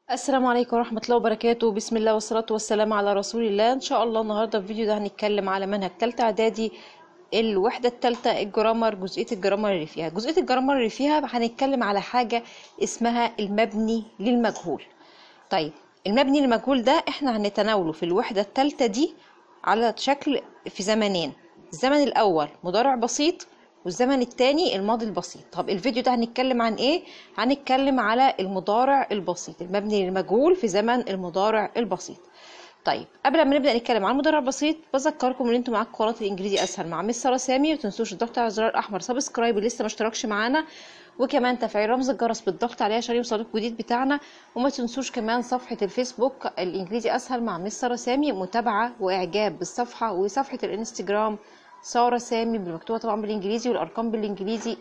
السلام عليكم ورحمة الله وبركاته بسم الله والصلاة والسلام على رسول الله إن شاء الله النهاردة في الفيديو ده هنتكلم على منهج تالتة إعدادي الوحدة التالتة الجرامر جزئية الجرامر اللي فيها جزئية الجرامر اللي فيها هنتكلم على حاجة اسمها المبني للمجهول طيب المبني للمجهول ده احنا هنتناوله في الوحدة التالتة دي على شكل في زمنين الزمن الأول مضارع بسيط والزمن التاني الماضي البسيط طب الفيديو ده هنتكلم عن ايه هنتكلم على المضارع البسيط المبني للمجهول في زمن المضارع البسيط طيب قبل ما نبدا نتكلم عن المضارع البسيط بذكركم ان انتوا معاكم قناه الانجليزي اسهل مع مس ساره سامي وتنسوش الضغط على الزرار الاحمر سبسكرايب اللي لسه ما اشتركش معانا وكمان تفعيل رمز الجرس بالضغط عليه عشان يوصلكم الجديد بتاعنا وما تنسوش كمان صفحه الفيسبوك الانجليزي اسهل مع مس ساره سامي متابعه واعجاب بالصفحه وصفحه الانستجرام سارة سامي بالمكتوبة طبعا بالانجليزي والارقام بالانجليزي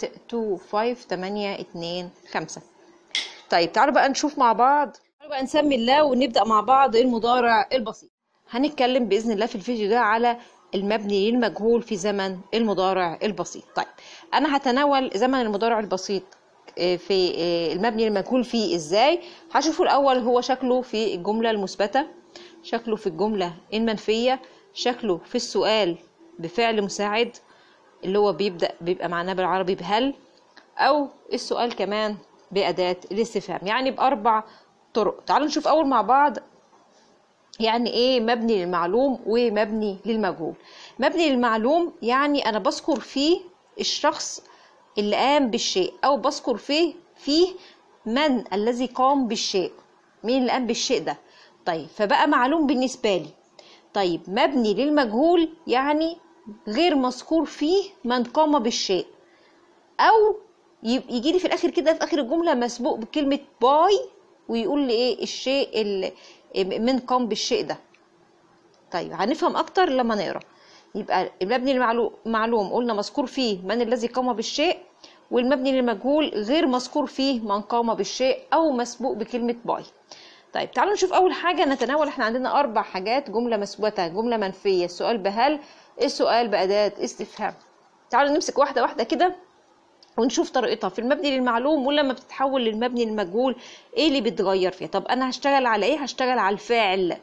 825825 طيب تعالوا بقى نشوف مع بعض تعالوا بقى نسمي الله ونبدأ مع بعض المضارع البسيط هنتكلم بإذن الله في الفيديو ده على المبني للمجهول في زمن المضارع البسيط طيب انا هتناول زمن المضارع البسيط في المبني للمجهول فيه ازاي هشوفه الاول هو شكله في الجملة المثبتة شكله في الجملة المنفية شكله في السؤال بفعل مساعد اللي هو بيبدأ بيبقى معناه بالعربي بهل أو السؤال كمان بأداة الاستفهام يعني بأربع طرق تعالوا نشوف أول مع بعض يعني إيه مبني للمعلوم ومبني للمجهول مبني للمعلوم يعني أنا بذكر فيه الشخص اللي قام بالشيء أو بذكر فيه فيه من الذي قام بالشيء مين اللي قام بالشيء ده طيب فبقى معلوم بالنسبة لي طيب مبني للمجهول يعني غير مذكور فيه من قام بالشيء او يجي لي في الاخر كده في اخر الجمله مسبوق بكلمه باي ويقول لي ايه الشيء اللي من قام بالشيء ده طيب هنفهم اكتر لما نقرا يبقى المبني المعلوم قلنا مذكور فيه من الذي قام بالشيء والمبني للمجهول غير مذكور فيه من قام بالشيء او مسبوق بكلمه باي طيب تعالوا نشوف اول حاجه نتناول احنا عندنا اربع حاجات جمله مثبته جمله منفيه السؤال بهل السؤال باداه استفهام تعالوا نمسك واحده واحده كده ونشوف طريقتها في المبني للمعلوم ولما بتتحول للمبني للمجهول ايه اللي بيتغير فيها طب انا هشتغل على ايه هشتغل على الفاعل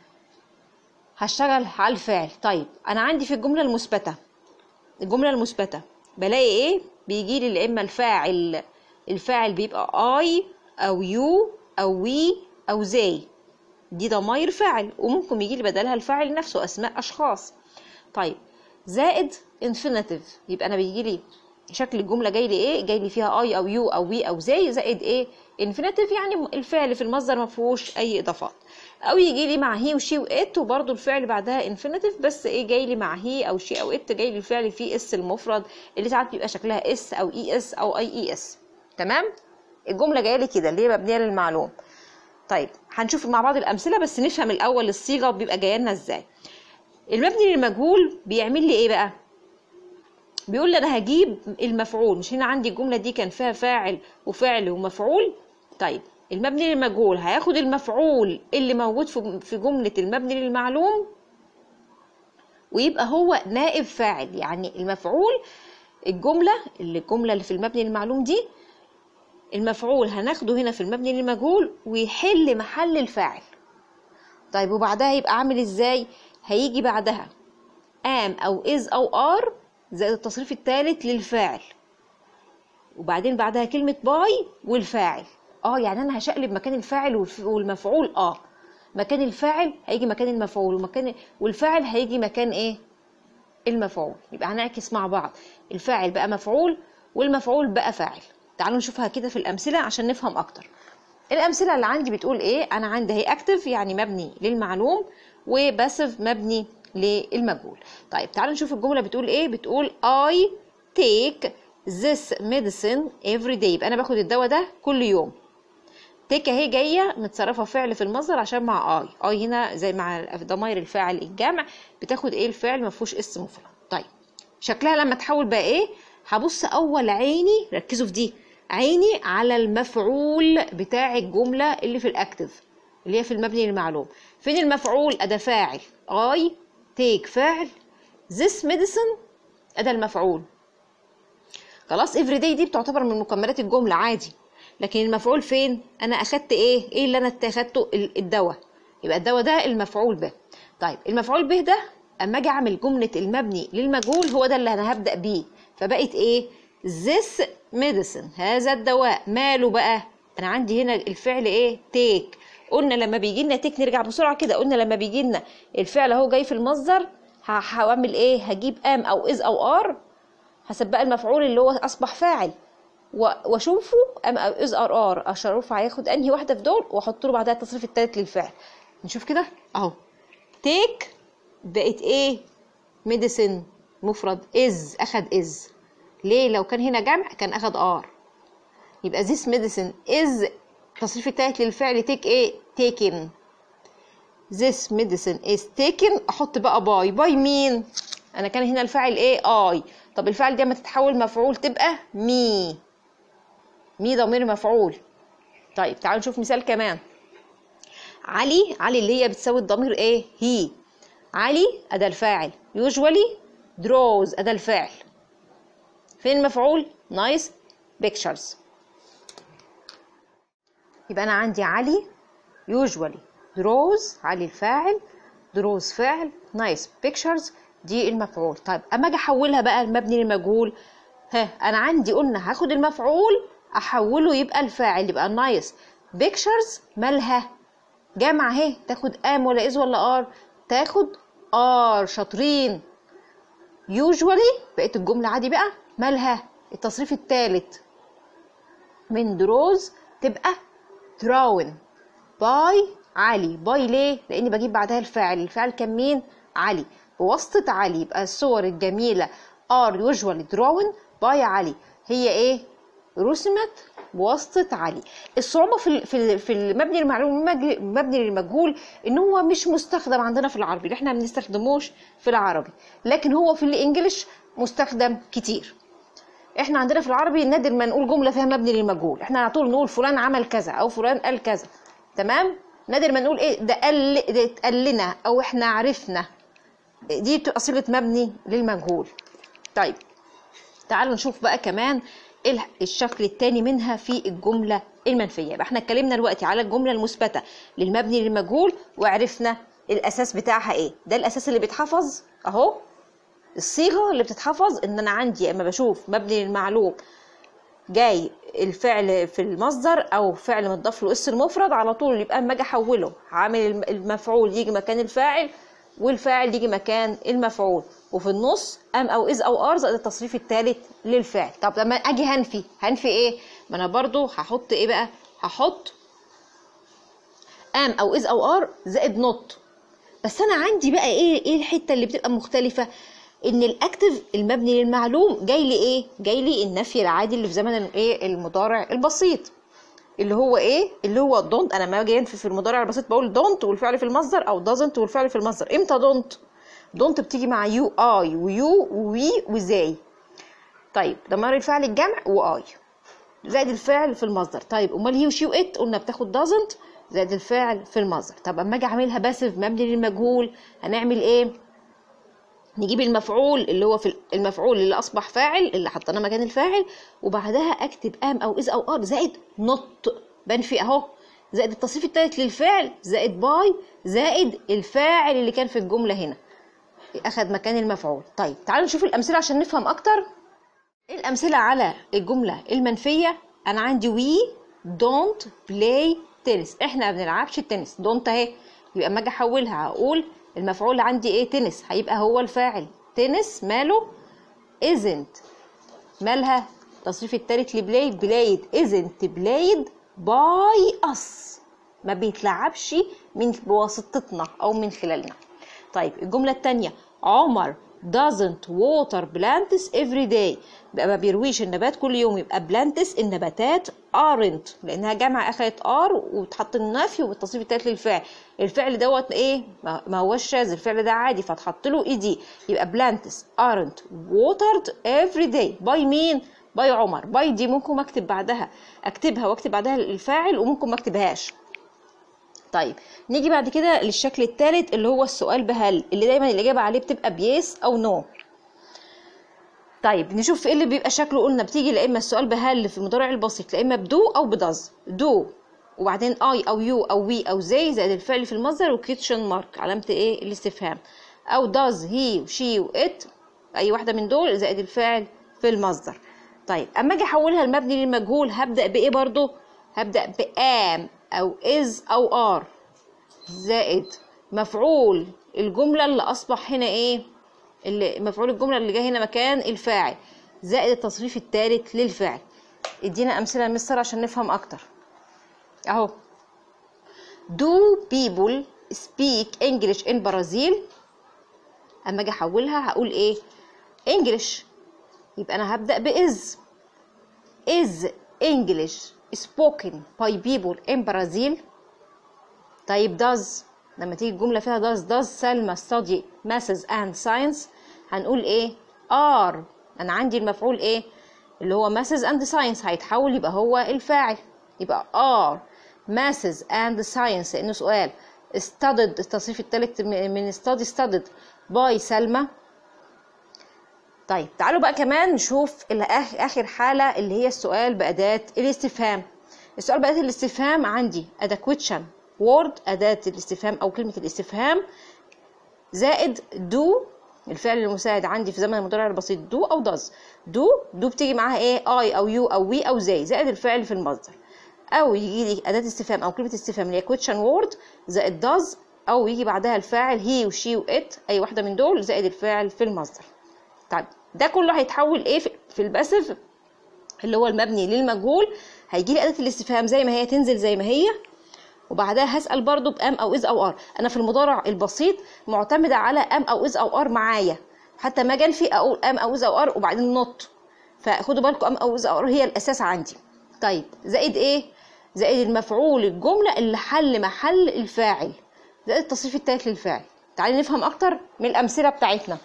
هشتغل على الفاعل طيب انا عندي في الجمله المثبته الجمله المثبته بلاقي ايه بيجي لي اما الفاعل الفاعل بيبقى اي او يو او وي او زي دي ضماير فاعل وممكن يجي لي بدلها الفاعل نفسه اسماء اشخاص طيب زائد انفينيتيف يبقى انا بيجي لي شكل الجمله جاي لي ايه جاي لي فيها اي او يو او وي او زي زائد ايه انفينيتيف يعني الفعل في المصدر ما فيهوش اي اضافات او يجي لي مع هي وشي وات وبرده الفعل بعدها انفينيتيف بس ايه جاي لي مع هي او شي او ات جاي لي الفعل فيه اس المفرد اللي ساعات بيبقى شكلها اس او اي اس او اي اي اس تمام الجمله جايه لي كده اللي هي مبنيه للمعلوم طيب هنشوف مع بعض الامثله بس نفهم الاول الصيغه بيبقى جايه لنا ازاي المبني للمجهول بيعمل لي ايه بقى بيقول لي انا هجيب المفعول مش هنا عندي الجمله دي كان فيها فاعل وفعل ومفعول طيب المبني للمجهول هياخد المفعول اللي موجود في جمله المبني للمعلوم ويبقى هو نائب فاعل يعني المفعول الجمله اللي الجمله اللي في المبني للمعلوم دي المفعول هناخده هنا في المبني للمجهول ويحل محل الفاعل طيب وبعدها يبقى عامل ازاي هيجي بعدها ام او از او ار زائد التصريف الثالث للفاعل وبعدين بعدها كلمة باي والفاعل اه يعني انا هشقلب مكان الفاعل والمفعول اه مكان الفاعل هيجي مكان المفعول ومكان والفاعل هيجي مكان ايه المفعول يبقى هنعكس مع بعض الفاعل بقى مفعول والمفعول بقى فاعل تعالوا نشوفها كده في الامثله عشان نفهم اكتر الامثله اللي عندي بتقول ايه انا عندي هي اكتف يعني مبني للمعلوم وباسف مبني للمجهول طيب تعالوا نشوف الجمله بتقول ايه بتقول I take this medicine every day يبقى انا باخد الدواء ده كل يوم تيك اهي جايه متصرفه فعل في المصدر عشان مع اي اي هنا زي مع ضمائر الفاعل الجمع بتاخد ايه الفعل ما فيهوش اسم مفرد طيب شكلها لما تحول بقى ايه هبص اول عيني ركزوا في دي عيني على المفعول بتاع الجمله اللي في الاكتف اللي هي في المبني للمعلوم فين المفعول اداه فاعل اي تيك فاعل this medicine اداه المفعول خلاص every day دي بتعتبر من مكملات الجمله عادي لكن المفعول فين انا اخدت ايه ايه اللي انا اخدته ال- الدواء يبقى الدواء ده المفعول به طيب المفعول به ده اما اجي اعمل جمله المبني للمجهول هو ده اللي انا هبدا بيه فبقت ايه this medicine هذا الدواء ماله بقى انا عندي هنا الفعل ايه تيك قلنا لما بيجي لنا تيك نرجع بسرعه كده قلنا لما بيجي لنا الفعل اهو جاي في المصدر ه- هعمل ايه هجيب ام او از او ار حسب بقى المفعول اللي هو اصبح فاعل و- واشوفه ام او از ار ار اشوف هياخد انهي واحده في دول واحط له بعدها التصريف الثالث للفعل نشوف كده اهو تيك بقت ايه ميديسن مفرد از اخد از ليه لو كان هنا جمع كان اخد ار يبقى this medicine is التصريف التالت للفعل take ايه taken this medicine is taken احط بقى باي باي مين انا كان هنا الفاعل ايه اي طب الفعل ده ما تتحول مفعول تبقى مي مي ضمير مفعول طيب تعالوا نشوف مثال كمان علي علي اللي هي بتساوي الضمير ايه هي علي اداه الفاعل usually draws اداه الفعل فين المفعول نايس pictures يبقى انا عندي علي usually draws علي الفاعل draws فعل nice pictures دي المفعول طيب اما اجي احولها بقى المبني للمجهول ها انا عندي قلنا هاخد المفعول احوله يبقى الفاعل يبقى nice pictures مالها جمع اهي تاخد ام ولا از ولا ار تاخد ار شاطرين usually بقيت الجملة عادي بقى مالها التصريف الثالث من دروز تبقى drawn باي علي باي ليه لاني بجيب بعدها الفاعل الفاعل كان مين علي بواسطة علي يبقى الصور الجميلة are usually drawn باي علي هي ايه رسمت بواسطة علي الصعوبة في ال- في ال- في المبني المعلوم المبني للمجهول ان هو مش مستخدم عندنا في العربي اللي احنا ما بنستخدموش في العربي لكن هو في الانجليش مستخدم كتير احنا عندنا في العربي نادر ما نقول جمله فيها مبني للمجهول احنا على طول نقول فلان عمل كذا او فلان قال كذا تمام نادر ما نقول ايه ده قال ده اتقال لنا او احنا عرفنا دي بتبقى صيغه مبني للمجهول طيب تعالوا نشوف بقى كمان ال- الشكل التاني منها في الجملة المنفية يبقى احنا اتكلمنا دلوقتي على الجملة المثبتة للمبني للمجهول وعرفنا الأساس بتاعها ايه ده الأساس اللي بيتحفظ اهو الصيغة اللي بتتحفظ ان انا عندي اما بشوف مبني للمعلوم جاي الفعل في المصدر او فعل مضاف له اس المفرد على طول يبقى اما اجي احوله عامل الم- المفعول يجي مكان الفاعل والفاعل يجي مكان المفعول وفي النص ام او از او ار زائد التصريف الثالث للفعل طب لما اجي هنفي هنفي ايه ما انا برضو هحط ايه بقى هحط ام او از او ار زائد نوت بس انا عندي بقى ايه ايه الحته اللي بتبقى مختلفه ان الاكتف المبني للمعلوم جاي لي ايه جاي لي النفي العادي اللي في زمن ايه المضارع البسيط اللي هو ايه اللي هو دونت انا لما باجي انفي في المضارع البسيط بقول دونت والفعل في المصدر او doesn't والفعل في المصدر امتى دونت دونت بتيجي مع يو اي ويو وي وزي طيب ضمير الفعل الجمع واي زائد الفعل في المصدر طيب امال هي وشي وات قلنا بتاخد doesn't زائد الفعل في المصدر طب اما اجي اعملها باسف مبني للمجهول هنعمل ايه نجيب المفعول اللي هو في المفعول اللي اصبح فاعل اللي حطيناه مكان الفاعل وبعدها اكتب ام او از او ار زائد نوت بنفي اهو زائد التصريف الثالث للفعل زائد باي زائد الفاعل اللي كان في الجمله هنا اخذ مكان المفعول طيب تعالوا نشوف الامثله عشان نفهم اكتر ايه الامثله على الجمله المنفيه انا عندي وي دونت بلاي تنس احنا ما بنلعبش التنس دونت اهي يبقى اما اجي احولها هقول المفعول عندي ايه تنس هيبقى هو الفاعل تنس ماله isn't مالها التصريف التالت لبلاي بلايد isn't بلايد باي اس ما بيتلعبش من بواسطتنا او من خلالنا طيب الجمله الثانيه عمر doesn't water plants every day بقى ما بيرويش النبات كل يوم يبقى plants النباتات aren't لانها جمع اخذت ار وتحط النفي والتصريف التالت للفعل الفعل دوت ايه ما ما هوش شاذ الفعل ده عادي فتحط له اي دي يبقى plants aren't watered every day باي مين باي عمر باي دي ممكن اكتب بعدها اكتبها واكتب بعدها الفاعل وممكن ما اكتبهاش طيب نيجي بعد كده للشكل الثالث اللي هو السؤال بهل اللي دايما الاجابه عليه بتبقى بيس او نو طيب نشوف ايه اللي بيبقى شكله قلنا بتيجي لا اما السؤال بهل في المضارع البسيط لا اما بدو او بداز دو وبعدين اي او يو او وي او زي زائد الفعل في المصدر وكيتشن مارك علامه ايه الاستفهام او داز هي وشي وات اي واحده من دول زائد الفاعل في المصدر طيب اما اجي احولها المبني للمجهول هبدا بايه برضو هبدا بام او از او ار زائد مفعول الجمله اللي اصبح هنا ايه اللي مفعول الجمله اللي جاي هنا مكان الفاعل زائد التصريف الثالث للفعل ادينا امثله يا مستر عشان نفهم اكتر اهو do people speak English in Brazil اما اجي احولها هقول ايه English يبقى انا هبدا بإز is English spoken by people in Brazil طيب does لما تيجي الجملة فيها does does سلمى study maths and science هنقول ايه are انا عندي المفعول ايه اللي هو maths and science هيتحول يبقى هو الفاعل يبقى are maths and science لانه سؤال studied التصريف الثالث من study studied by سلمى طيب تعالوا بقى كمان نشوف اخر حاله اللي هي السؤال باداه الاستفهام السؤال باداه الاستفهام عندي اداه question word اداه الاستفهام او كلمه الاستفهام زائد do الفعل المساعد عندي في زمن المضارع البسيط do او does do do بتيجي معاها ايه I او you او we او they زائد الفعل في المصدر او يجي لي اداه استفهام او كلمه استفهام اللي هي question word زائد does او يجي بعدها الفاعل he وشي وات اي واحده من دول زائد الفاعل في المصدر طيب ده كله هيتحول ايه في الباسف اللي هو المبني للمجهول هيجي لي اداه الاستفهام زي ما هي تنزل زي ما هي وبعدها هسال برضو بام او از او ار انا في المضارع البسيط معتمده على ام او از او ار معايا حتى ما جان في اقول ام او از او ار وبعدين نوت فخدوا بالكم ام او از او ار هي الاساس عندي طيب زائد ايه زائد المفعول الجمله اللي حل محل الفاعل زائد التصريف الثالث للفاعل تعالي نفهم اكتر من الامثله بتاعتنا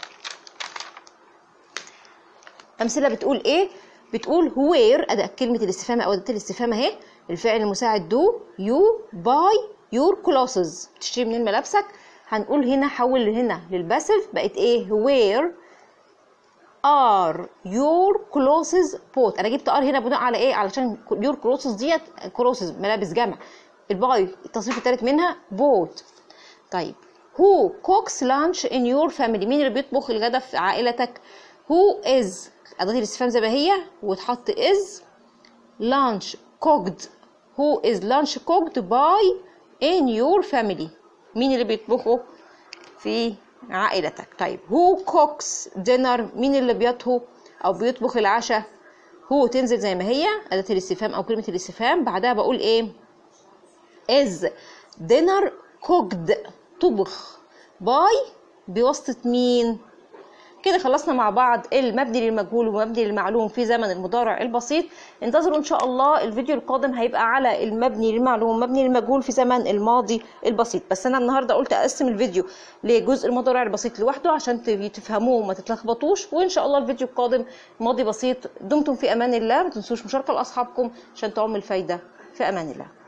امثله بتقول ايه بتقول وير اداه كلمه الاستفهام او اداه الاستفهام اهي الفعل المساعد دو يو باي يور كلوسز بتشتري منين ملابسك هنقول هنا حول هنا للباسف بقت ايه وير ار يور كلوسز بوت انا جبت ار هنا بناء على ايه علشان يور كلوسز ديت كلوسز ملابس جمع الباي التصريف الثالث منها بوت طيب who cooks lunch in your family مين اللي بيطبخ الغداء في عائلتك who is أداة الاستفهام زي ما هي وتحط is lunch cooked who is lunch cooked by in your family مين اللي بيطبخه في عائلتك طيب who cooks dinner مين اللي بيطهو أو بيطبخ العشاء هو تنزل زي ما هي أداة الاستفهام أو كلمة الاستفهام بعدها بقول إيه is dinner cooked طبخ باي بواسطة مين كده خلصنا مع بعض المبني للمجهول ومبني للمعلوم في زمن المضارع البسيط انتظروا ان شاء الله الفيديو القادم هيبقى على المبني للمعلوم ومبني للمجهول في زمن الماضي البسيط بس انا النهارده قلت اقسم الفيديو لجزء المضارع البسيط لوحده عشان تفهموه وما تتلخبطوش وان شاء الله الفيديو القادم ماضي بسيط دمتم في امان الله ما تنسوش مشاركه لاصحابكم عشان تعم الفايده في امان الله